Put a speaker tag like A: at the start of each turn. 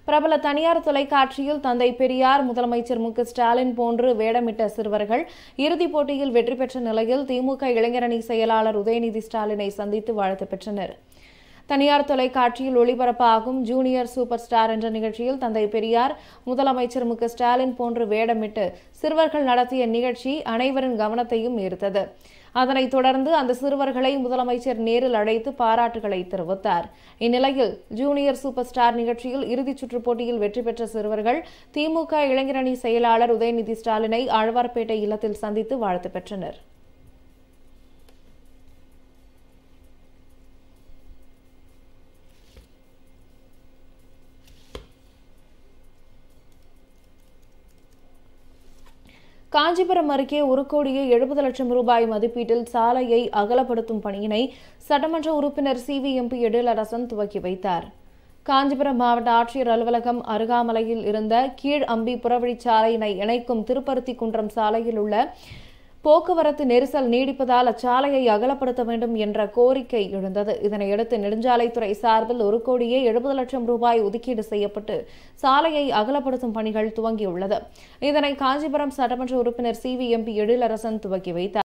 A: பிரபல தனியார் தொலைக்காட்சியில் தந்தை பெரியார் முதலமைச்சர் மு க ஸ்டாலின் போன்று வேடமிட்ட சிறுவர்கள் இறுதிப் போட்டியில் வெற்றி பெற்ற நிலையில் திமுக இளைஞரணி செயலாளர் உதயநிதி ஸ்டாலினை சந்தித்து வாழ்த்து பெற்றனர் தனியார் தொலைக்காட்சியில் ஒளிபரப்பாகும் ஜூனியர் சூப்பர் ஸ்டார் என்ற நிகழ்ச்சியில் தந்தை பெரியார் முதலமைச்சர் மு க ஸ்டாலின் போன்று வேடமிட்டு சிறுவர்கள் நடத்திய நிகழ்ச்சி அனைவரின் கவனத்தையும் ஈர்த்தது அதனைத் தொடர்ந்து அந்த சிறுவர்களை முதலமைச்சர் நேரில் அழைத்து பாராட்டுகளை தெரிவித்தார் இந்நிலையில் ஜூனியர் சூப்பர் ஸ்டார் நிகழ்ச்சியில் இறுதிச் சுற்றுப் போட்டியில் வெற்றி பெற்ற சிறுவர்கள் திமுக இளைஞரணி செயலாளர் உதயநிதி ஸ்டாலினை ஆழ்வார்பேட்டை இல்லத்தில் சந்தித்து வாழ்த்து பெற்றனர் காஞ்சிபுரம் அருகே ஒரு கோடியே எழுபது லட்சம் ரூபாய் மதிப்பீட்டில் சாலையை அகலப்படுத்தும் பணியினை சட்டமன்ற உறுப்பினர் சி வி எம்பி எழிலரசன் துவக்கி வைத்தார் காஞ்சிபுரம் மாவட்ட ஆட்சியர் அலுவலகம் அருகாமலையில் இருந்த கீழ் அம்பி புறவழிச்சாலையினை இணைக்கும் திருப்பருத்தி குன்றம் சாலையில் உள்ள போக்குவரத்து நெரிசல் நீடிப்பதால் அச்சாலையை அகலப்படுத்த வேண்டும் என்ற கோரிக்கை எழுந்தது இதனையடுத்து நெடுஞ்சாலைத்துறை சார்பில் ஒரு கோடியே எழுபது லட்சம் ரூபாய் ஒதுக்கீடு செய்யப்பட்டு சாலையை அகலப்படுத்தும் பணிகள் துவங்கியுள்ளது இதனை காஞ்சிபுரம் சட்டமன்ற உறுப்பினர் சி வி எம்பி எழிலரசன் துவக்கி வைத்தார்